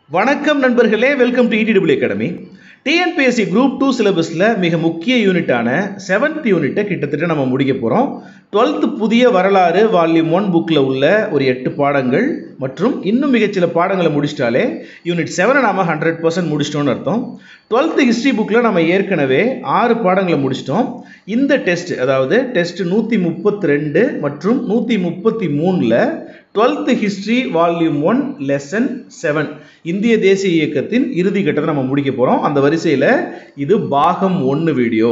வணக்கம் நண்பர்களே welcome to ETW academy TNPSC group two சிலபஸில் மிக முக்கிய யூனிட்டான செவன்த் யூனிட்டை கிட்டத்தட்ட நம்ம முடிக்க போகிறோம் டுவெல்த்து புதிய வரலாறு வால்யூம் ஒன் புக்கில் உள்ள ஒரு எட்டு பாடங்கள் மற்றும் இன்னும் மிகச்சில பாடங்களை முடிச்சிட்டாலே யூனிட் செவனை நாம் ஹண்ட்ரட் பர்சன்ட் முடிச்சிட்டோம்னு அர்த்தம் டுவெல்த்து ஹிஸ்ட்ரி புக்கில் நம்ம ஏற்கனவே ஆறு பாடங்களை முடிச்சிட்டோம் இந்த டெஸ்ட் அதாவது டெஸ்ட் நூற்றி முப்பத்தி ரெண்டு மற்றும் நூற்றி முப்பத்தி மூணில் twelfth history volume one lesson seven இந்திய தேசிய இயக்கத்தின் இறுதி கட்டத்தை நம்ம முடிக்க போகிறோம் அந்த வரிசையில் இது பாகம் ஒன்று வீடியோ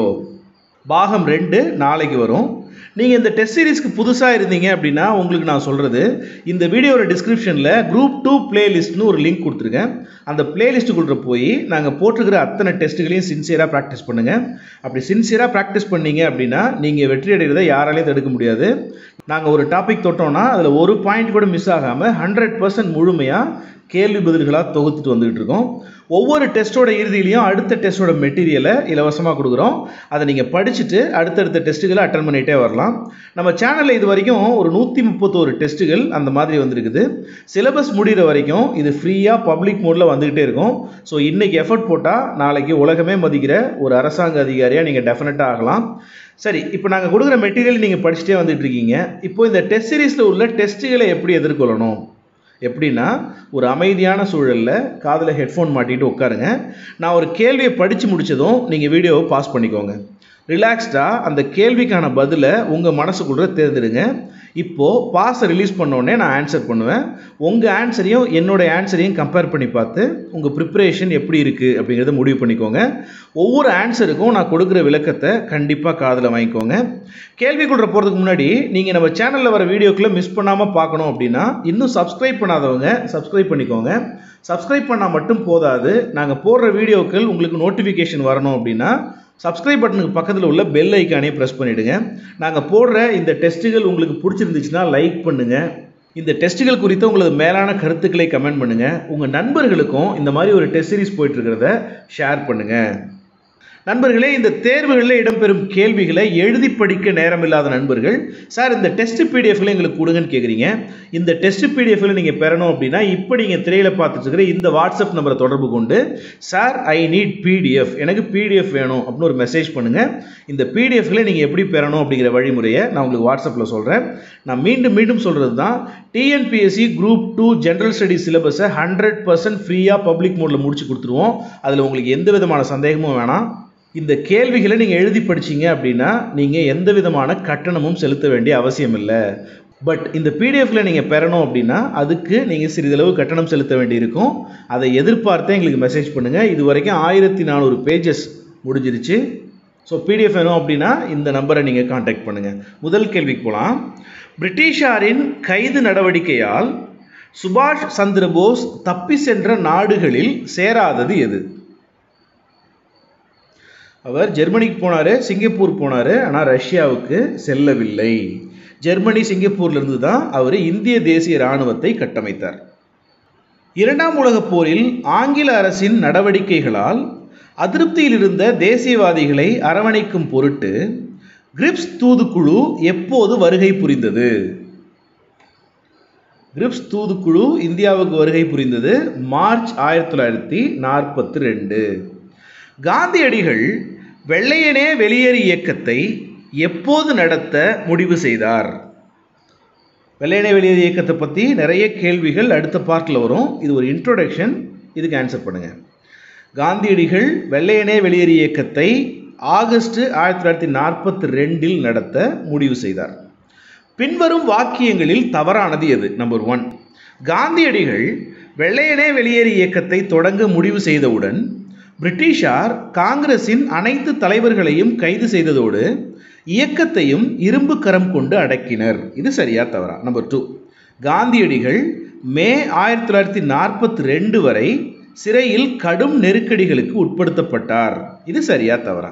பாகம் ரெண்டு நாளைக்கு வரும் நீங்கள் இந்த டெஸ்ட் சீரிஸ்க்கு புதுசாக இருந்தீங்க அப்படின்னா உங்களுக்கு நான் சொல்கிறது இந்த வீடியோவோட டிஸ்கிரிப்ஷனில் குரூப் டூ பிளேலிஸ்ட்னு ஒரு லிங்க் கொடுத்துருக்கேன் அந்த பிளேலிஸ்ட்டுக்குள்ளே போய் நாங்கள் போட்டிருக்கிற அத்தனை டெஸ்ட்டுகளையும் சின்சியராக ப்ராக்டிஸ் பண்ணுங்கள் அப்படி சின்சியராக ப்ராக்டிஸ் பண்ணீங்க அப்படின்னா நீங்கள் வெற்றி அடைகிறத யாராலையும் தடுக்க முடியாது நாங்கள் ஒரு டாபிக் தொட்டோம்னா அதில் ஒரு பாயிண்ட் கூட மிஸ் ஆகாமல் ஹண்ட்ரட் பர்சன்ட் முழுமையாக கேள்வி பதில்களாக தொகுத்துட்டு வந்துகிட்டு இருக்கோம் ஒவ்வொரு டெஸ்ட்டோட இறுதியிலையும் அடுத்த டெஸ்ட்டோட மெட்டீரியலை இலவசமாக கொடுக்குறோம் அதை நீங்கள் படிச்சுட்டு அடுத்தடுத்த டெஸ்ட்டுகளை அட்டன் பண்ணிகிட்டே வரலாம் நம்ம சேனலில் இது வரைக்கும் ஒரு நூற்றி முப்பத்தோரு டெஸ்ட்டுகள் அந்த மாதிரி வந்திருக்குது சிலபஸ் முடிகிற வரைக்கும் இது ஃப்ரீயாக பப்ளிக் மோடில் வந்துக்கிட்டே இருக்கும் ஸோ இன்றைக்கி எஃபர்ட் போட்டால் நாளைக்கு உலகமே மதிக்கிற ஒரு அரசாங்க அதிகாரியாக நீங்கள் டெஃபினட்டாக ஆகலாம் சரி இப்போ நாங்கள் கொடுக்குற மெட்டீரியல் நீங்கள் படிச்சுட்டே வந்துட்டு இருக்கீங்க இப்போ இந்த டெஸ்ட் சீரீஸில் உள்ள டெஸ்ட்டுகளை எப்படி எதிர்கொள்ளணும் எப்படின்னா ஒரு அமைதியான சூழலில் காதில் ஹெட்ஃபோன் மாட்டிட்டு உட்காருங்க நான் ஒரு கேள்வியை படித்து முடித்ததும் நீங்கள் வீடியோவை பாஸ் பண்ணிக்கோங்க ரிலாக்ஸ்டாக அந்த கேள்விக்கான பதிலை உங்கள் மனசுக்குள்ளே தேர்ந்தெடுங்க இப்போது பாஸை ரிலீஸ் பண்ணோடனே நான் ஆன்சர் பண்ணுவேன் உங்கள் ஆன்சரையும் என்னோடய ஆன்சரையும் கம்பேர் பண்ணி பார்த்து உங்கள் ப்ரிப்ரேஷன் எப்படி இருக்குது அப்படிங்கிறத முடிவு பண்ணிக்கோங்க ஒவ்வொரு ஆன்சருக்கும் நான் கொடுக்குற விளக்கத்தை கண்டிப்பாக காதில் வாங்கிக்கோங்க கேள்விக்குள்ள போகிறதுக்கு முன்னாடி நீங்கள் நம்ம சேனலில் வர வீடியோக்குள்ளே மிஸ் பண்ணாமல் பார்க்கணும் அப்படின்னா இன்னும் சப்ஸ்கிரைப் பண்ணாதவங்க சப்ஸ்கிரைப் பண்ணிக்கோங்க சப்ஸ்கிரைப் பண்ணால் மட்டும் போதாது நாங்கள் போடுற வீடியோக்கள் உங்களுக்கு நோட்டிஃபிகேஷன் வரணும் அப்படின்னா சப்ஸ்கிரைப் பட்டனுக்கு பக்கத்தில் உள்ள பெல் ஐக்கானே ப்ரெஸ் பண்ணிவிடுங்க நாங்கள் போடுற இந்த டெஸ்ட்டுகள் உங்களுக்கு பிடிச்சிருந்துச்சுன்னா லைக் பண்ணுங்கள் இந்த டெஸ்ட்டுகள் குறித்த உங்களது மேலான கருத்துக்களை கமெண்ட் பண்ணுங்கள் உங்கள் நண்பர்களுக்கும் இந்த மாதிரி ஒரு டெஸ்ட் சீரிஸ் போயிட்டுருக்கிறத ஷேர் பண்ணுங்கள் நண்பர்களே இந்த தேர்வுகளில் இடம்பெறும் கேள்விகளை எழுதி படிக்க நேரமில்லாத நண்பர்கள் சார் இந்த டெஸ்ட் பிடிஎஃப்ல எங்களுக்கு கொடுங்கன்னு கேட்குறீங்க இந்த டெஸ்ட் பிடிஎஃப்ல நீங்கள் பெறணும் அப்படின்னா இப்போ நீங்கள் திரையில் பார்த்துட்டு இருக்கிற இந்த வாட்ஸ்அப் நம்பரை தொடர்பு கொண்டு சார் ஐ நீட் பிடிஎஃப் எனக்கு பிடிஎஃப் வேணும் அப்படின்னு ஒரு மெசேஜ் பண்ணுங்கள் இந்த பிடிஎஃப்ல நீங்கள் எப்படி பெறணும் அப்படிங்கிற வழிமுறையை நான் உங்களுக்கு வாட்ஸ்அப்பில் சொல்கிறேன் நான் மீண்டும் மீண்டும் சொல்கிறது தான் TNPSC group two general study சிலபஸை ஹண்ட்ரட் பர்சன்ட் ஃப்ரீயாக பப்ளிக் மோடில் முடிச்சு கொடுத்துருவோம் அதில் உங்களுக்கு எந்த விதமான சந்தேகமும் வேணாம் இந்த கேள்விகளை நீங்கள் எழுதி படிச்சீங்க அப்படின்னா நீங்கள் எந்த விதமான கட்டணமும் செலுத்த வேண்டிய அவசியம் இல்லை பட் இந்த பிடிஎஃப்ல நீங்கள் பெறணும் அப்படின்னா அதுக்கு நீங்கள் சிறிதளவு கட்டணம் செலுத்த வேண்டியிருக்கும் அதை எதிர்பார்த்தே எங்களுக்கு மெசேஜ் பண்ணுங்கள் இது வரைக்கும் ஆயிரத்தி நானூறு பேஜஸ் முடிஞ்சிருச்சு ஸோ பிடிஎஃப் வேணும் அப்படின்னா இந்த நம்பரை நீங்கள் காண்டாக்ட் பண்ணுங்கள் முதல் கேள்விக்கு போகலாம் பிரிட்டிஷாரின் கைது நடவடிக்கையால் சுபாஷ் சந்திர போஸ் தப்பி சென்ற நாடுகளில் சேராதது எது அவர் ஜெர்மனிக்கு போனார் சிங்கப்பூர் போனார் ஆனால் ரஷ்யாவுக்கு செல்லவில்லை ஜெர்மனி சிங்கப்பூர்லேருந்து தான் அவர் இந்திய தேசிய இராணுவத்தை கட்டமைத்தார் இரண்டாம் உலகப் போரில் ஆங்கில அரசின் நடவடிக்கைகளால் அதிருப்தியில் இருந்த தேசியவாதிகளை அரவணைக்கும் பொருட்டு கிரிப்ஸ் தூதுக்குழு எப்போது வருகை புரிந்தது கிரிப்ஸ் தூதுக்குழு இந்தியாவுக்கு வருகை புரிந்தது மார்ச் ஆயிரத்தி தொள்ளாயிரத்தி நாற்பத்தி ரெண்டு காந்தியடிகள் வெள்ளையனே வெளியேறு இயக்கத்தை எப்போது நடத்த முடிவு செய்தார் வெள்ளையனே வெளியேறு இயக்கத்தை பற்றி நிறைய கேள்விகள் அடுத்த பார்ட்டில் வரும் இது ஒரு இன்ட்ரோடக்ஷன் இதுக்கு ஆன்சர் பண்ணுங்கள் காந்தியடிகள் வெள்ளையனே வெளியேறு இயக்கத்தை ஆகஸ்ட் ஆயிரத்தி தொள்ளாயிரத்தி நாற்பத்தி ரெண்டில் நடத்த முடிவு செய்தார் பின்வரும் வாக்கியங்களில் தவறானது எது நம்பர் ஒன் காந்தியடிகள் வெள்ளையனே வெளியேறு இயக்கத்தை தொடங்க முடிவு செய்தவுடன் பிரிட்டிஷார் காங்கிரசின் அனைத்து தலைவர்களையும் கைது செய்ததோடு இயக்கத்தையும் இரும்பு கரம் கொண்டு அடக்கினர் இது சரியா தவறா நம்பர் டூ காந்தியடிகள் மே ஆயிரத்தி தொள்ளாயிரத்தி நாற்பத்தி ரெண்டு வரை சிறையில் கடும் நெருக்கடிகளுக்கு உட்படுத்தப்பட்டார் இது சரியா தவறா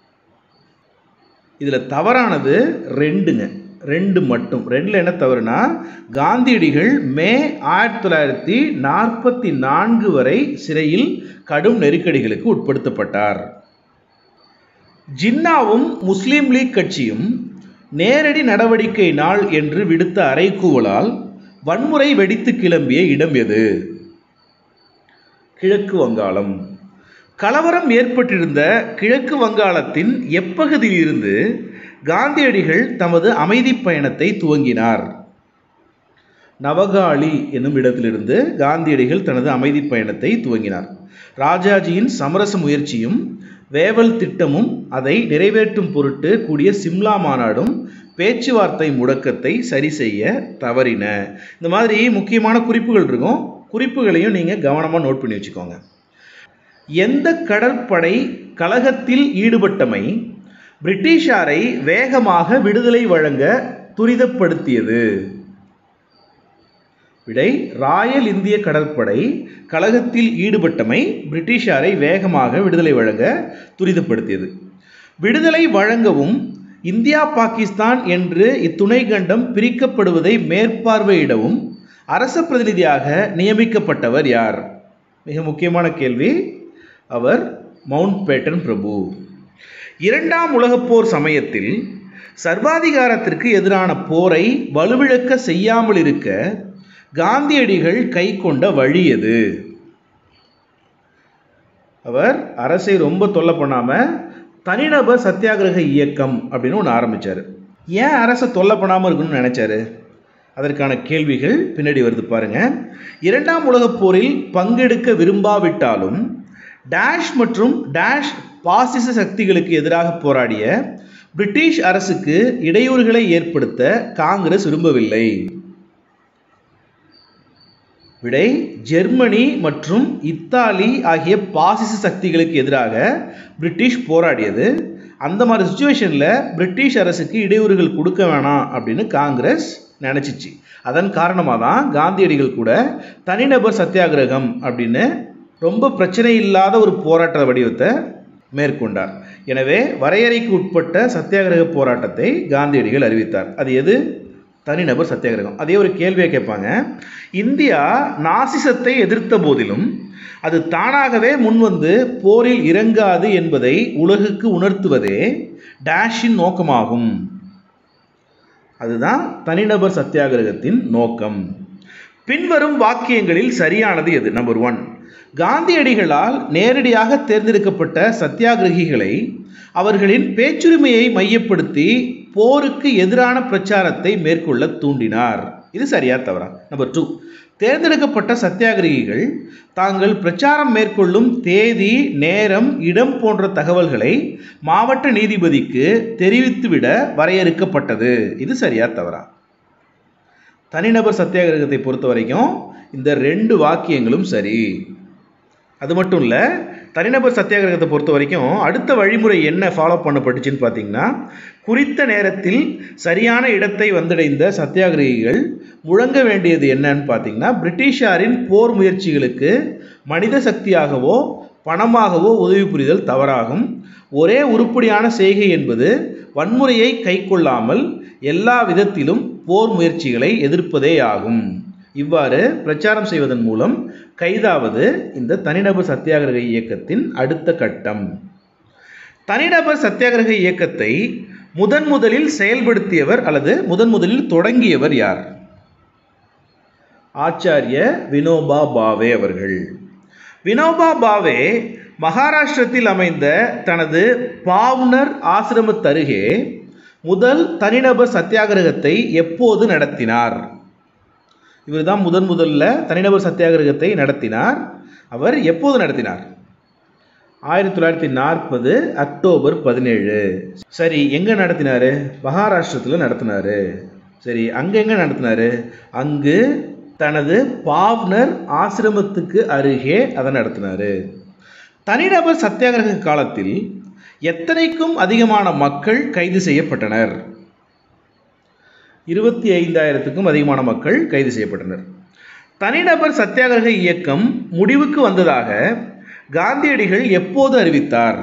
இதில் தவறானது ரெண்டுங்க ரெண்டு மட்டும் ரெண்டில் என்ன தவறுனா காந்தியடிகள் மே ஆயிரத்தி தொள்ளாயிரத்தி நாற்பத்தி நான்கு வரை சிறையில் கடும் நெருக்கடிகளுக்கு உட்படுத்தப்பட்டார் ஜின்னாவும் முஸ்லீம் லீக் கட்சியும் நேரடி நடவடிக்கை நாள் என்று விடுத்த அறைகூவலால் வன்முறை வெடித்து கிளம்பிய இடம் எது கிழக்கு வங்காளம் கலவரம் ஏற்பட்டிருந்த கிழக்கு வங்காளத்தின் எப்பகுதியில் இருந்து காந்தியடிகள் தமது அமைதி பயணத்தை துவங்கினார் நவகாளி என்னும் இடத்திலிருந்து காந்தியடிகள் தனது அமைதி பயணத்தை துவங்கினார் ராஜாஜியின் சமரச முயற்சியும் வேவல் திட்டமும் அதை நிறைவேற்றும் பொருட்டு கூடிய சிம்லா மாநாடும் பேச்சுவார்த்தை முடக்கத்தை சரி செய்ய தவறின இந்த மாதிரி முக்கியமான குறிப்புகள் இருக்கும் குறிப்புகளையும் நீங்கள் கவனமாக நோட் பண்ணி வச்சுக்கோங்க எந்த கடற்படை கலகத்தில் ஈடுபட்டமை பிரிட்டிஷாரை வேகமாக விடுதலை வழங்க துரிதப்படுத்தியது விடை ராயல் இந்திய கடற்படை கழகத்தில் ஈடுபட்டமை பிரிட்டிஷாரை வேகமாக விடுதலை வழங்க துரிதப்படுத்தியது விடுதலை வழங்கவும் இந்தியா பாகிஸ்தான் என்று இத்துணை கண்டம் பிரிக்கப்படுவதை மேற்பார்வையிடவும் அரச பிரதிநிதியாக நியமிக்கப்பட்டவர் யார் மிக முக்கியமான கேள்வி அவர் மவுண்ட் பேட்டன் பிரபு இரண்டாம் உலகப் போர் சமயத்தில் சர்வாதிகாரத்திற்கு எதிரான போரை வலுவிழக்க செய்யாமல் இருக்க காந்தியடிகள் கை கொண்ட வழி எது அவர் அரசை ரொம்ப தொல்லை பண்ணாமல் தனிநபர் சத்தியாகிரக இயக்கம் அப்படின்னு ஒன்று ஆரம்பித்தார் ஏன் அரசை தொல்லை பண்ணாமல் இருக்கணும்னு நினச்சாரு அதற்கான கேள்விகள் பின்னாடி வருது பாருங்க இரண்டாம் உலகப் போரில் பங்கெடுக்க விரும்பாவிட்டாலும் டேஷ் மற்றும் டேஷ் பாசிச சக்திகளுக்கு எதிராக போராடிய பிரிட்டிஷ் அரசுக்கு இடையூறுகளை ஏற்படுத்த காங்கிரஸ் விரும்பவில்லை விடை ஜெர்மனி மற்றும் இத்தாலி ஆகிய பாசிச சக்திகளுக்கு எதிராக பிரிட்டிஷ் போராடியது அந்த மாதிரி சுச்சுவேஷனில் பிரிட்டிஷ் அரசுக்கு இடையூறுகள் கொடுக்க வேணாம் அப்படின்னு காங்கிரஸ் நினச்சிச்சு அதன் காரணமாக தான் காந்தியடிகள் கூட தனிநபர் சத்தியாகிரகம் அப்படின்னு ரொம்ப பிரச்சனை இல்லாத ஒரு போராட்ட வடிவத்தை மேற்கொண்டார் எனவே வரையறைக்கு உட்பட்ட சத்தியாகிரக போராட்டத்தை காந்தியடிகள் அறிவித்தார் அது எது தனிநபர் சத்தியாகிரகம் அதே ஒரு கேள்வியை கேட்பாங்க இந்தியா நாசிசத்தை எதிர்த்த போதிலும் அது தானாகவே முன்வந்து போரில் இறங்காது என்பதை உலகுக்கு உணர்த்துவதே டேஷின் நோக்கமாகும் அதுதான் தனிநபர் சத்தியாகிரகத்தின் நோக்கம் பின்வரும் வாக்கியங்களில் சரியானது எது நம்பர் ஒன் காந்தியடிகளால் நேரடியாக தேர்ந்தெடுக்கப்பட்ட சத்தியாகிரகிகளை அவர்களின் பேச்சுரிமையை மையப்படுத்தி போருக்கு எதிரான பிரச்சாரத்தை மேற்கொள்ள தூண்டினார் இது சரியா தவறா நம்பர் டூ தேர்ந்தெடுக்கப்பட்ட சத்தியாகிரகிகள் தாங்கள் பிரச்சாரம் மேற்கொள்ளும் தேதி நேரம் இடம் போன்ற தகவல்களை மாவட்ட நீதிபதிக்கு தெரிவித்துவிட வரையறுக்கப்பட்டது இது சரியா தவறா தனிநபர் சத்தியாகிரகத்தை பொறுத்த வரைக்கும் இந்த ரெண்டு வாக்கியங்களும் சரி அது மட்டும் இல்லை தனிநபர் சத்தியாகிரகத்தை பொறுத்த வரைக்கும் அடுத்த வழிமுறை என்ன ஃபாலோ பண்ணப்பட்டுச்சுன்னு பார்த்தீங்கன்னா குறித்த நேரத்தில் சரியான இடத்தை வந்தடைந்த சத்தியாகிரகிகள் முழங்க வேண்டியது என்னன்னு பார்த்தீங்கன்னா பிரிட்டிஷாரின் போர் முயற்சிகளுக்கு மனித சக்தியாகவோ பணமாகவோ உதவி புரிதல் தவறாகும் ஒரே உருப்படியான செய்கை என்பது வன்முறையை கைக்கொள்ளாமல் எல்லா விதத்திலும் போர் முயற்சிகளை எதிர்ப்பதே ஆகும் இவ்வாறு பிரச்சாரம் செய்வதன் மூலம் கைதாவது இந்த தனிநபர் சத்தியாகிரக இயக்கத்தின் அடுத்த கட்டம் தனிநபர் சத்தியாகிரக இயக்கத்தை முதன் முதலில் செயல்படுத்தியவர் அல்லது முதன் முதலில் தொடங்கியவர் யார் ஆச்சாரிய வினோபா பாவே அவர்கள் வினோபா பாவே மகாராஷ்டிரத்தில் அமைந்த தனது பாவ்னர் ஆசிரமத்தருகே முதல் தனிநபர் சத்தியாகிரகத்தை எப்போது நடத்தினார் இவர் தான் முதன் முதல்ல தனிநபர் சத்தியாகிரகத்தை நடத்தினார் அவர் எப்போது நடத்தினார் ஆயிரத்தி தொள்ளாயிரத்தி நாற்பது அக்டோபர் பதினேழு சரி எங்கே நடத்தினார் மகாராஷ்டிரத்தில் நடத்தினார் சரி அங்கே எங்கே நடத்தினார் அங்கு தனது பாவ்னர் ஆசிரமத்துக்கு அருகே அதை நடத்தினார் தனிநபர் சத்தியாகிரக காலத்தில் எத்தனைக்கும் அதிகமான மக்கள் கைது செய்யப்பட்டனர் இருபத்தி ஐந்தாயிரத்துக்கும் அதிகமான மக்கள் கைது செய்யப்பட்டனர் தனிநபர் சத்தியாகிரக இயக்கம் முடிவுக்கு வந்ததாக காந்தியடிகள் எப்போது அறிவித்தார்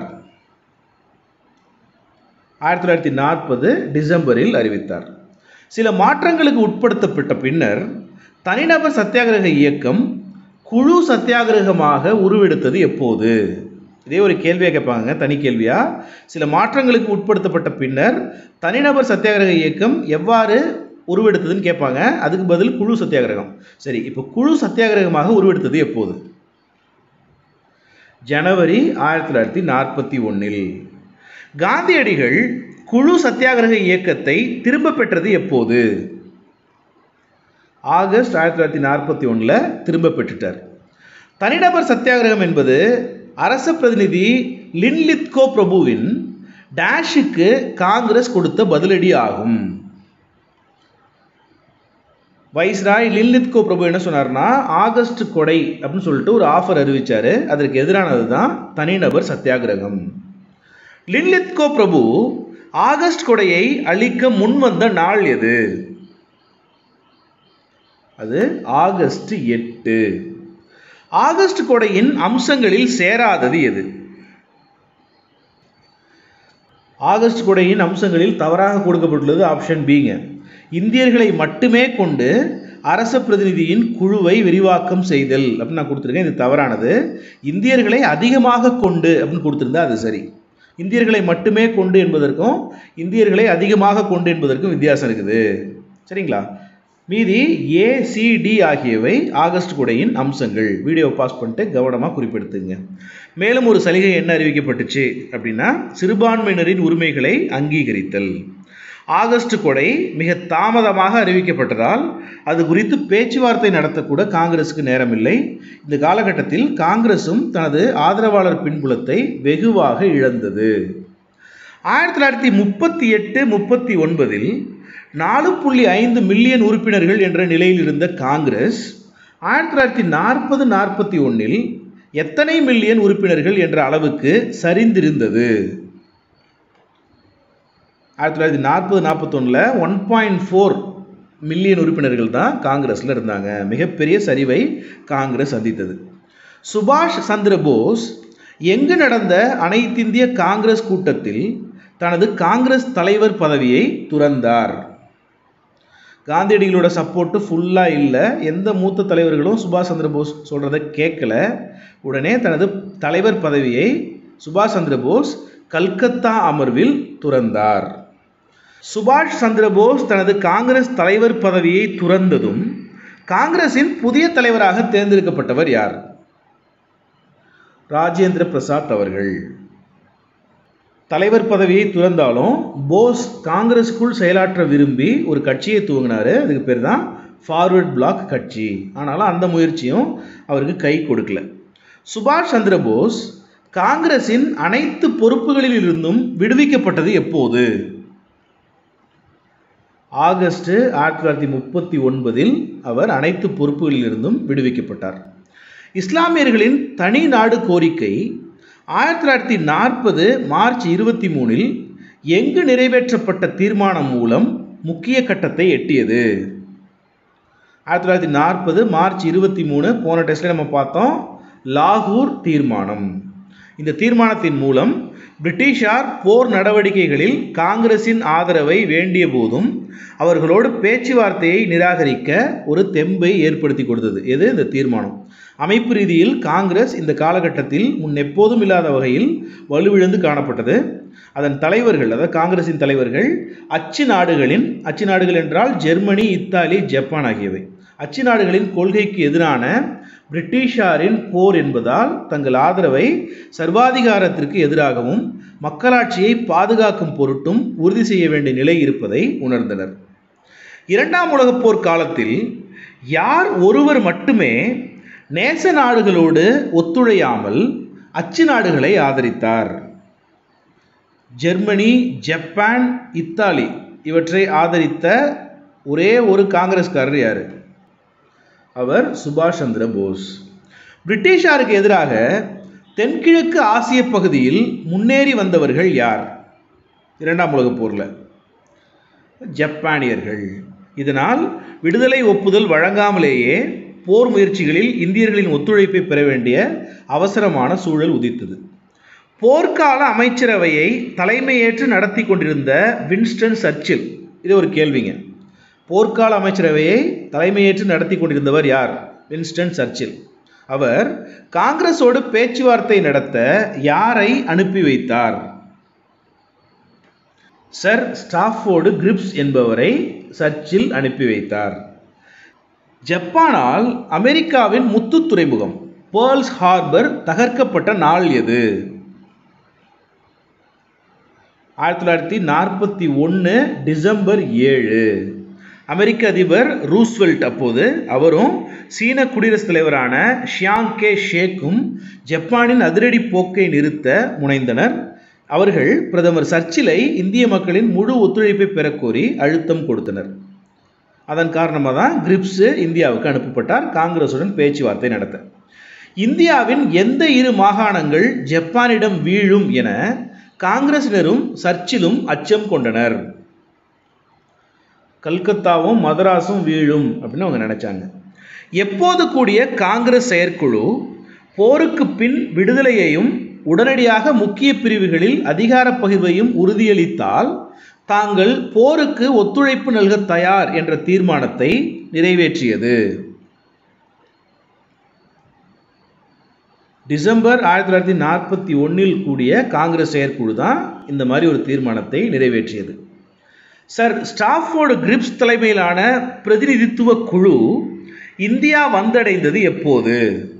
ஆயிரத்தி தொள்ளாயிரத்தி நாற்பது டிசம்பரில் அறிவித்தார் சில மாற்றங்களுக்கு உட்படுத்தப்பட்ட பின்னர் தனிநபர் சத்தியாகிரக இயக்கம் குழு சத்தியாகிரகமாக உருவெடுத்தது எப்போது இதே ஒரு கேள்வியை கேட்பாங்க தனி கேள்வியா சில மாற்றங்களுக்கு உட்படுத்தப்பட்ட பின்னர் தனிநபர் சத்தியாகிரக இயக்கம் எவ்வாறு உருவெடுத்ததுன்னு கேட்பாங்க அதுக்கு பதில் குழு சத்தியாகிரகம் சரி இப்போ குழு சத்தியாகிரகமாக உருவெடுத்தது எப்போது ஜனவரி ஆயிரத்தி தொள்ளாயிரத்தி நாற்பத்தி ஒன்றில் காந்தியடிகள் குழு சத்தியாகிரக இயக்கத்தை திரும்ப பெற்றது எப்போது ஆகஸ்ட் ஆயிரத்தி தொள்ளாயிரத்தி நாற்பத்தி ஒன்றில் திரும்ப பெற்றுட்டார் தனிநபர் சத்தியாகிரகம் என்பது அரச பிரதிநிதி லின்லித்கோ பிரபுவின் டேஷுக்கு காங்கிரஸ் கொடுத்த பதிலடி ஆகும் வைஸ்ராய் லின்லித்கோ பிரபு என்ன சொன்னார்னா ஆகஸ்ட் கொடை அப்படின்னு சொல்லிட்டு ஒரு ஆஃபர் அறிவிச்சார் அதற்கு எதிரானது தான் தனிநபர் சத்தியாகிரகம் லின்லித்கோ பிரபு ஆகஸ்ட் கொடையை அளிக்க முன்வந்த நாள் எது அது ஆகஸ்ட் எட்டு ஆகஸ்ட் கொடையின் அம்சங்களில் சேராதது எது ஆகஸ்ட் கொடையின் அம்சங்களில் தவறாக கொடுக்கப்பட்டுள்ளது ஆப்ஷன் பிங்க இந்தியர்களை மட்டுமே கொண்டு அரச பிரதிநிதியின் குழுவை விரிவாக்கம் செய்தல் அப்படின்னு நான் கொடுத்துருக்கேன் இது தவறானது இந்தியர்களை அதிகமாக கொண்டு அப்படின்னு கொடுத்துருந்தா அது சரி இந்தியர்களை மட்டுமே கொண்டு என்பதற்கும் இந்தியர்களை அதிகமாக கொண்டு என்பதற்கும் வித்தியாசம் இருக்குது சரிங்களா மீதி ஏசிடி ஆகியவை ஆகஸ்ட் கொடையின் அம்சங்கள் வீடியோ பாஸ் பண்ணிட்டு கவனமாக குறிப்பெடுத்துங்க மேலும் ஒரு சலுகை என்ன அறிவிக்கப்பட்டுச்சு அப்படின்னா சிறுபான்மையினரின் உரிமைகளை அங்கீகரித்தல் ஆகஸ்ட் கொடை மிக தாமதமாக அறிவிக்கப்பட்டதால் அது குறித்து பேச்சுவார்த்தை நடத்தக்கூட காங்கிரஸுக்கு நேரமில்லை இந்த காலகட்டத்தில் காங்கிரசும் தனது ஆதரவாளர் பின்புலத்தை வெகுவாக இழந்தது ஆயிரத்தி தொள்ளாயிரத்தி முப்பத்தி எட்டு முப்பத்தி ஒன்பதில் நாலு புள்ளி ஐந்து மில்லியன் உறுப்பினர்கள் என்ற நிலையில் இருந்த காங்கிரஸ் ஆயிரத்தி தொள்ளாயிரத்தி நாற்பது நாற்பத்தி ஒன்றில் எத்தனை மில்லியன் உறுப்பினர்கள் என்ற அளவுக்கு சரிந்திருந்தது ஆயிரத்தி தொள்ளாயிரத்தி நாற்பது நாற்பத்தொன்னில் ஒன் பாயிண்ட் ஃபோர் மில்லியன் உறுப்பினர்கள் தான் காங்கிரஸில் இருந்தாங்க மிகப்பெரிய சரிவை காங்கிரஸ் சந்தித்தது சுபாஷ் சந்திர போஸ் எங்கு நடந்த அனைத்திந்திய காங்கிரஸ் கூட்டத்தில் தனது காங்கிரஸ் தலைவர் பதவியை துறந்தார் காந்தியடிகளோட சப்போர்ட்டு ஃபுல்லாக இல்லை எந்த மூத்த தலைவர்களும் சுபாஷ் சந்திர போஸ் சொல்கிறத கேட்கல உடனே தனது தலைவர் பதவியை சுபாஷ் சந்திர போஸ் கல்கத்தா அமர்வில் துறந்தார் சுபாஷ் சந்திர போஸ் தனது காங்கிரஸ் தலைவர் பதவியை துறந்ததும் காங்கிரசின் புதிய தலைவராக தேர்ந்தெடுக்கப்பட்டவர் யார் ராஜேந்திர பிரசாத் அவர்கள் தலைவர் பதவியை துறந்தாலும் போஸ் காங்கிரஸுக்குள் செயலாற்ற விரும்பி ஒரு கட்சியை துவங்கினார் அதுக்கு பேர் தான் ஃபார்வர்ட் பிளாக் கட்சி ஆனாலும் அந்த முயற்சியும் அவருக்கு கை கொடுக்கல சுபாஷ் சந்திர போஸ் காங்கிரசின் அனைத்து பொறுப்புகளில் இருந்தும் விடுவிக்கப்பட்டது எப்போது ஆகஸ்ட் ஆயிரத்தி தொள்ளாயிரத்தி முப்பத்தி ஒன்பதில் அவர் அனைத்து பொறுப்புகளிலிருந்தும் விடுவிக்கப்பட்டார் இஸ்லாமியர்களின் தனி நாடு கோரிக்கை ஆயிரத்தி தொள்ளாயிரத்தி நாற்பது மார்ச் இருபத்தி மூணில் எங்கு நிறைவேற்றப்பட்ட தீர்மானம் மூலம் முக்கிய கட்டத்தை எட்டியது ஆயிரத்தி தொள்ளாயிரத்தி நாற்பது மார்ச் இருபத்தி மூணு போன டெஸ்ட்டில் நம்ம பார்த்தோம் லாகூர் தீர்மானம் இந்த தீர்மானத்தின் மூலம் பிரிட்டிஷார் போர் நடவடிக்கைகளில் காங்கிரசின் ஆதரவை வேண்டிய போதும் அவர்களோடு பேச்சுவார்த்தையை நிராகரிக்க ஒரு தெம்பை ஏற்படுத்தி கொடுத்தது எது இந்த தீர்மானம் அமைப்பு ரீதியில் காங்கிரஸ் இந்த காலகட்டத்தில் முன் எப்போதும் இல்லாத வகையில் வலுவிழந்து காணப்பட்டது அதன் தலைவர்கள் அதாவது காங்கிரசின் தலைவர்கள் அச்சு நாடுகளின் அச்சு நாடுகள் என்றால் ஜெர்மனி இத்தாலி ஜப்பான் ஆகியவை அச்சு நாடுகளின் கொள்கைக்கு எதிரான பிரிட்டிஷாரின் போர் என்பதால் தங்கள் ஆதரவை சர்வாதிகாரத்திற்கு எதிராகவும் மக்களாட்சியை பாதுகாக்கும் பொருட்டும் உறுதி செய்ய வேண்டிய நிலை இருப்பதை உணர்ந்தனர் இரண்டாம் உலகப் போர் காலத்தில் யார் ஒருவர் மட்டுமே நேச நாடுகளோடு ஒத்துழையாமல் அச்சு நாடுகளை ஆதரித்தார் ஜெர்மனி ஜப்பான் இத்தாலி இவற்றை ஆதரித்த ஒரே ஒரு காங்கிரஸ்காரர் யார் அவர் சுபாஷ் சந்திர போஸ் பிரிட்டிஷாருக்கு எதிராக தென்கிழக்கு ஆசிய பகுதியில் முன்னேறி வந்தவர்கள் யார் இரண்டாம் உலகப் போரில் ஜப்பானியர்கள் இதனால் விடுதலை ஒப்புதல் வழங்காமலேயே போர் முயற்சிகளில் இந்தியர்களின் ஒத்துழைப்பை பெற வேண்டிய அவசரமான சூழல் உதித்தது போர்க்கால அமைச்சரவையை தலைமையேற்று நடத்தி கொண்டிருந்த வின்ஸ்டன் சர்ச்சில் இது ஒரு கேள்விங்க போர்க்கால அமைச்சரவையை தலைமையேற்று நடத்தி கொண்டிருந்தவர் யார் வின்ஸ்டன் சர்ச்சில் அவர் காங்கிரஸோடு பேச்சுவார்த்தை நடத்த யாரை அனுப்பி வைத்தார் சர் ஸ்டாஃபோர்டு கிரிப்ஸ் என்பவரை சர்ச்சில் அனுப்பி வைத்தார் ஜப்பானால் அமெரிக்காவின் முத்து துறைமுகம் பேர்ல்ஸ் ஹார்பர் தகர்க்கப்பட்ட நாள் எது ஆயிரத்தி தொள்ளாயிரத்தி நாற்பத்தி ஒன்று டிசம்பர் ஏழு அமெரிக்க அதிபர் ரூஸ்வெல்ட் அப்போது அவரும் சீன குடியரசுத் தலைவரான ஷியாங் கே ஷேக்கும் ஜப்பானின் அதிரடி போக்கை நிறுத்த முனைந்தனர் அவர்கள் பிரதமர் சர்ச்சிலை இந்திய மக்களின் முழு ஒத்துழைப்பை பெறக்கோரி அழுத்தம் கொடுத்தனர் அதன் காரணமாக தான் கிரிப்ஸு இந்தியாவுக்கு அனுப்பப்பட்டார் காங்கிரசுடன் பேச்சுவார்த்தை நடத்த இந்தியாவின் எந்த இரு மாகாணங்கள் ஜப்பானிடம் வீழும் என காங்கிரசினரும் சர்ச்சிலும் அச்சம் கொண்டனர் கல்கத்தாவும் மதராஸும் வீழும் அப்படின்னு அவங்க நினைச்சாங்க எப்போது கூடிய காங்கிரஸ் செயற்குழு போருக்கு பின் விடுதலையையும் உடனடியாக முக்கிய பிரிவுகளில் அதிகார பகிர்வையும் உறுதியளித்தால் தாங்கள் போருக்கு ஒத்துழைப்பு நல்க தயார் என்ற தீர்மானத்தை நிறைவேற்றியது டிசம்பர் ஆயிரத்தி தொள்ளாயிரத்தி நாற்பத்தி ஒன்றில் கூடிய காங்கிரஸ் செயற்குழு தான் இந்த மாதிரி ஒரு தீர்மானத்தை நிறைவேற்றியது சார் ஸ்டாஃபோர்டு கிரிப்ஸ் தலைமையிலான பிரதிநிதித்துவ குழு இந்தியா வந்தடைந்தது எப்போது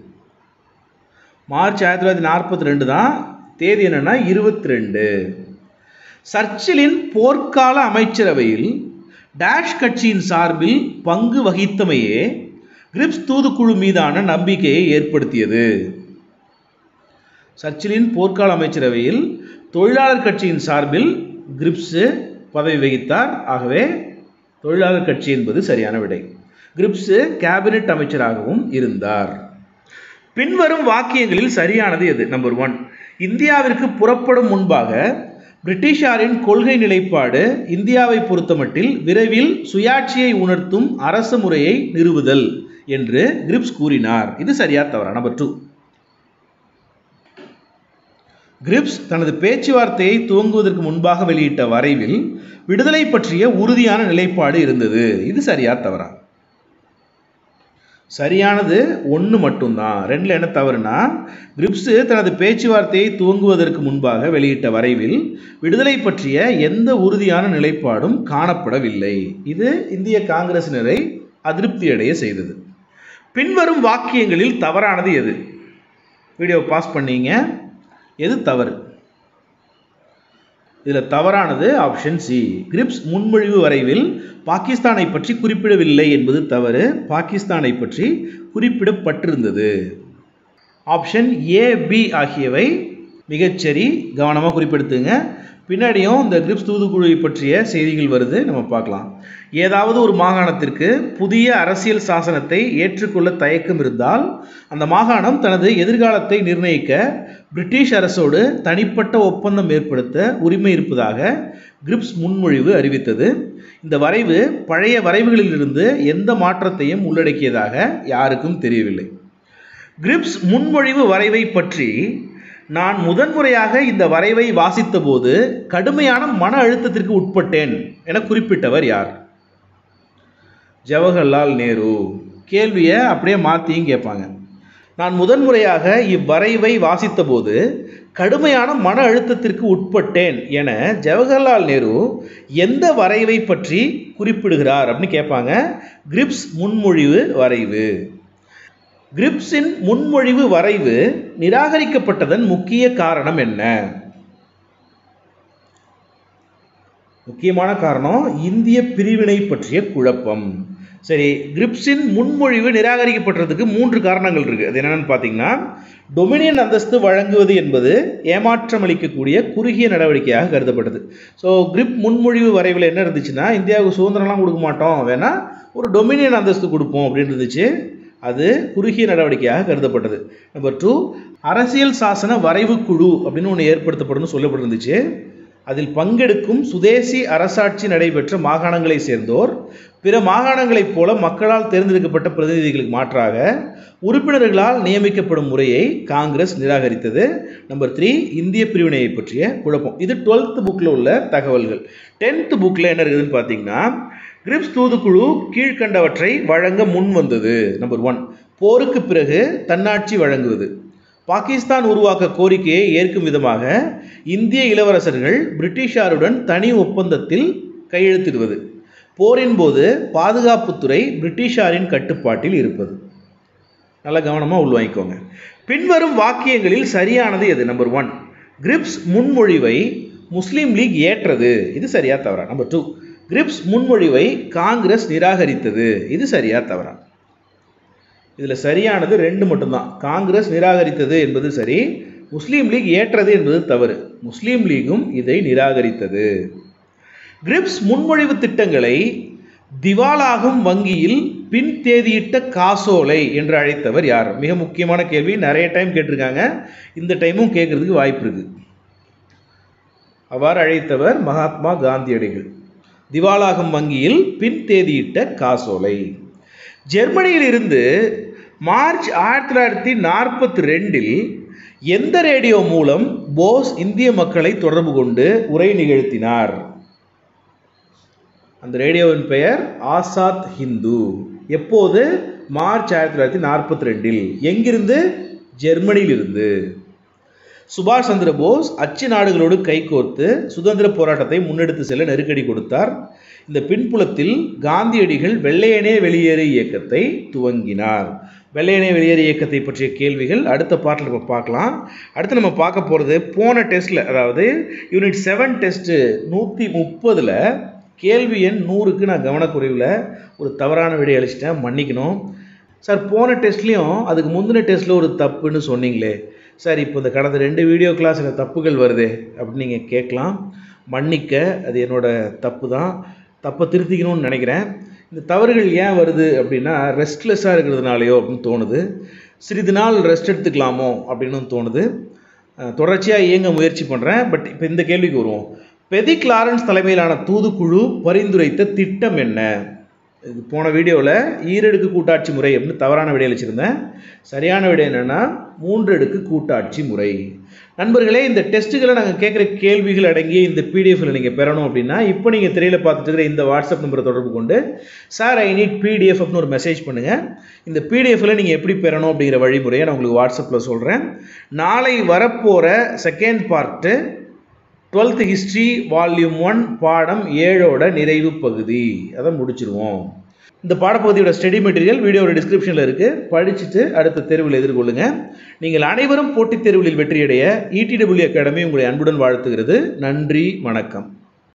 மார்ச் ஆயிரத்தி தொள்ளாயிரத்தி நாற்பத்தி ரெண்டு தான் தேதி என்னன்னா இருபத்தி ரெண்டு சர்ச்சிலின் போர்க்கால அமைச்சரவையில் டேஷ் கட்சியின் சார்பில் பங்கு வகித்தமையே கிரிப்ஸ் தூதுக்குழு மீதான நம்பிக்கையை ஏற்படுத்தியது சர்ச்சிலின் போர்க்கால அமைச்சரவையில் தொழிலாளர் கட்சியின் சார்பில் கிரிப்ஸு பதவி வகித்தார் ஆகவே தொழிலாளர் கட்சி என்பது சரியான விடை கிரிப்ஸு கேபினெட் அமைச்சராகவும் இருந்தார் பின்வரும் வாக்கியங்களில் சரியானது எது நம்பர் ஒன் இந்தியாவிற்கு புறப்படும் முன்பாக பிரிட்டிஷாரின் கொள்கை நிலைப்பாடு இந்தியாவை பொறுத்தமட்டில் விரைவில் சுயாட்சியை உணர்த்தும் அரசு முறையை நிறுவுதல் என்று கிரிப்ஸ் கூறினார் இது சரியா தவறா நம்பர் டூ கிரிப்ஸ் தனது பேச்சுவார்த்தையை துவங்குவதற்கு முன்பாக வெளியிட்ட வரைவில் விடுதலை பற்றிய உறுதியான நிலைப்பாடு இருந்தது இது சரியா தவறா சரியானது ஒன்று மட்டும்தான் ரெண்டில் என்ன தவறுனா கிரிப்ஸு தனது பேச்சுவார்த்தையை துவங்குவதற்கு முன்பாக வெளியிட்ட வரைவில் விடுதலை பற்றிய எந்த உறுதியான நிலைப்பாடும் காணப்படவில்லை இது இந்திய காங்கிரசினரை அதிருப்தியடைய செய்தது பின்வரும் வாக்கியங்களில் தவறானது எது வீடியோ பாஸ் பண்ணீங்க எது தவறு இதில் தவறானது ஆப்ஷன் சி கிரிப்ஸ் முன்மொழிவு வரைவில் பாகிஸ்தானை பற்றி குறிப்பிடவில்லை என்பது தவறு பாகிஸ்தானை பற்றி குறிப்பிடப்பட்டிருந்தது ஆப்ஷன் ஏ பி ஆகியவை மிகச்சரி கவனமாக குறிப்பெடுத்துங்க பின்னாடியும் இந்த கிரிப்ஸ் தூதுக்குழுவை பற்றிய செய்திகள் வருது நம்ம பார்க்கலாம் ஏதாவது ஒரு மாகாணத்திற்கு புதிய அரசியல் சாசனத்தை ஏற்றுக்கொள்ள தயக்கம் இருந்தால் அந்த மாகாணம் தனது எதிர்காலத்தை நிர்ணயிக்க பிரிட்டிஷ் அரசோடு தனிப்பட்ட ஒப்பந்தம் ஏற்படுத்த உரிமை இருப்பதாக கிரிப்ஸ் முன்மொழிவு அறிவித்தது இந்த வரைவு பழைய வரைவுகளிலிருந்து எந்த மாற்றத்தையும் உள்ளடக்கியதாக யாருக்கும் தெரியவில்லை கிரிப்ஸ் முன்மொழிவு வரைவை பற்றி நான் முதன்முறையாக இந்த வரைவை வாசித்தபோது கடுமையான மன அழுத்தத்திற்கு உட்பட்டேன் என குறிப்பிட்டவர் யார் ஜவஹர்லால் நேரு கேள்வியை அப்படியே மாற்றியும் கேட்பாங்க நான் முதன்முறையாக இவ்வரைவை வாசித்தபோது கடுமையான மன அழுத்தத்திற்கு உட்பட்டேன் என ஜவஹர்லால் நேரு எந்த வரைவை பற்றி குறிப்பிடுகிறார் அப்படின்னு கேட்பாங்க கிரிப்ஸ் முன்மொழிவு வரைவு கிரிப்ஸின் முன்மொழிவு வரைவு நிராகரிக்கப்பட்டதன் முக்கிய காரணம் என்ன முக்கியமான காரணம் இந்திய பிரிவினை பற்றிய குழப்பம் சரி கிரிப்ஸின் முன்மொழிவு நிராகரிக்கப்பட்டதுக்கு மூன்று காரணங்கள் இருக்குது அது என்னென்னு பார்த்தீங்கன்னா டொமினியன் அந்தஸ்து வழங்குவது என்பது ஏமாற்றம் அளிக்கக்கூடிய குறுகிய நடவடிக்கையாக கருதப்பட்டது ஸோ கிரிப் முன்மொழிவு வரைவில் என்ன இருந்துச்சுன்னா இந்தியாவுக்கு சுதந்திரம்லாம் கொடுக்க மாட்டோம் வேணால் ஒரு டொமினியன் அந்தஸ்து கொடுப்போம் அப்படின்னு இருந்துச்சு அது குறுகிய நடவடிக்கையாக கருதப்பட்டது நம்பர் டூ அரசியல் சாசன வரைவு குழு அப்படின்னு ஒன்று ஏற்படுத்தப்படும் சொல்லப்பட்டிருந்துச்சு அதில் பங்கெடுக்கும் சுதேசி அரசாட்சி நடைபெற்ற மாகாணங்களை சேர்ந்தோர் பிற மாகாணங்களைப் போல மக்களால் தேர்ந்தெடுக்கப்பட்ட பிரதிநிதிகளுக்கு மாற்றாக உறுப்பினர்களால் நியமிக்கப்படும் முறையை காங்கிரஸ் நிராகரித்தது நம்பர் த்ரீ இந்திய பிரிவினையை பற்றிய குழப்பம் இது டுவெல்த் புக்கில் உள்ள தகவல்கள் டென்த் புக்கில் என்ன இருக்குதுன்னு பார்த்தீங்கன்னா கிரிப்ஸ் தூதுக்குழு கீழ்கண்டவற்றை வழங்க முன் வந்தது நம்பர் ஒன் போருக்கு பிறகு தன்னாட்சி வழங்குவது பாகிஸ்தான் உருவாக்க கோரிக்கையை ஏற்கும் விதமாக இந்திய இளவரசர்கள் பிரிட்டிஷாருடன் தனி ஒப்பந்தத்தில் கையெழுத்திடுவது போரின் போது பாதுகாப்புத்துறை பிரிட்டிஷாரின் கட்டுப்பாட்டில் இருப்பது நல்லா கவனமாக உள்வாங்கிக்கோங்க பின்வரும் வாக்கியங்களில் சரியானது எது நம்பர் ஒன் கிரிப்ஸ் முன்மொழிவை முஸ்லீம் லீக் ஏற்றது இது சரியா தவறா நம்பர் டூ கிரிப்ஸ் முன்மொழிவை காங்கிரஸ் நிராகரித்தது இது சரியா தவறா இதில் சரியானது ரெண்டு மட்டும்தான் காங்கிரஸ் நிராகரித்தது என்பது சரி முஸ்லீம் லீக் ஏற்றது என்பது தவறு முஸ்லீம் லீகும் இதை நிராகரித்தது கிரிப்ஸ் முன்மொழிவு திட்டங்களை திவாலாகும் வங்கியில் பின் தேதியிட்ட காசோலை என்று அழைத்தவர் யார் மிக முக்கியமான கேள்வி நிறைய டைம் கேட்டிருக்காங்க இந்த டைமும் கேட்கறதுக்கு வாய்ப்பு இருக்கு அவ்வாறு அழைத்தவர் மகாத்மா காந்தியடிகள் திவாலாகும் வங்கியில் பின் தேதியிட்ட காசோலை ஜெர்மனியில் இருந்து மார்ச் ஆயிரத்தி தொள்ளாயிரத்தி நாற்பத்தி ரெண்டில் எந்த ரேடியோ மூலம் போஸ் இந்திய மக்களை தொடர்பு கொண்டு உரை நிகழ்த்தினார் அந்த ரேடியோவின் பெயர் ஆசாத் ஹிந்து எப்போது மார்ச் ஆயிரத்தி தொள்ளாயிரத்தி நாற்பத்தி ரெண்டில் எங்கிருந்து ஜெர்மனியிலிருந்து சுபாஷ் சந்திர போஸ் அச்சு நாடுகளோடு கைகோர்த்து சுதந்திர போராட்டத்தை முன்னெடுத்து செல்ல நெருக்கடி கொடுத்தார் இந்த பின்புலத்தில் காந்தியடிகள் வெள்ளையனே வெளியேறு இயக்கத்தை துவங்கினார் வெள்ளையனே வெளியேறு இயக்கத்தை பற்றிய கேள்விகள் அடுத்த பாட்டில் நம்ம பார்க்கலாம் அடுத்து நம்ம பார்க்க போகிறது போன டெஸ்ட்டில் அதாவது யூனிட் செவன் டெஸ்ட்டு நூற்றி முப்பதில் கேள்வி எண் நூறுக்கு நான் கவனக்குறைவில் ஒரு தவறான விடை அளிச்சிட்டேன் மன்னிக்கணும் சார் போன டெஸ்ட்லேயும் அதுக்கு முந்தின டெஸ்ட்டில் ஒரு தப்புன்னு சொன்னீங்களே சார் இப்போ இந்த கடந்த ரெண்டு வீடியோ கிளாஸ் எனக்கு தப்புகள் வருதே அப்படின்னு நீங்கள் கேட்கலாம் மன்னிக்க அது என்னோட தப்பு தான் தப்பை திருத்திக்கணும்னு நினைக்கிறேன் இந்த தவறுகள் ஏன் வருது அப்படின்னா ரெஸ்ட்லெஸ்ஸாக இருக்கிறதுனாலையோ அப்படின்னு தோணுது சிறிது நாள் ரெஸ்ட் எடுத்துக்கலாமோ அப்படின்னு தோணுது அஹ் தொடர்ச்சியாக இயங்க முயற்சி பண்ணுறேன் பட் இப்போ இந்த கேள்விக்கு வருவோம் பெதிக் லாரன்ஸ் தலைமையிலான தூதுக்குழு பரிந்துரைத்த திட்டம் என்ன இது போன வீடியோவில் ஈரடுக்கு கூட்டாட்சி முறை அப்படின்னு தவறான விடை அளிச்சிருந்தேன் சரியான விடை என்னென்னா மூன்று அடுக்கு கூட்டாட்சி முறை நண்பர்களே இந்த டெஸ்ட்டுகளை நாங்கள் கேட்குற கேள்விகள் அடங்கிய இந்த பிடிஎஃப்ல நீங்கள் பெறணும் அப்படின்னா இப்போ நீங்கள் திரையில் பார்த்துட்டு இருக்கிற இந்த வாட்ஸ்அப் நம்பரை தொடர்பு கொண்டு சார் ஐ நீட் பிடிஎஃப் அப்படின்னு ஒரு மெசேஜ் பண்ணுங்கள் இந்த பிடிஎஃப்ல நீங்கள் எப்படி பெறணும் அப்படிங்கிற வழிமுறையை நான் உங்களுக்கு வாட்ஸ்அப்பில் சொல்கிறேன் நாளை வரப்போகிற second part twelfth history volume one பாடம் ஏழோட நிறைவு பகுதி அதை முடிச்சிருவோம் இந்த பாடப்பகுதியோட ஸ்டடி மெட்டீரியல் வீடியோட டிஸ்கிரிப்ஷனில் இருக்குது படிச்சுட்டு அடுத்த தேர்வில் எதிர்கொள்ளுங்க நீங்கள் அனைவரும் போட்டித் தேர்வுகளில் வெற்றியடைய இடிடபிள்யூ அகாடமி உங்களை அன்புடன் வாழ்த்துகிறது நன்றி வணக்கம்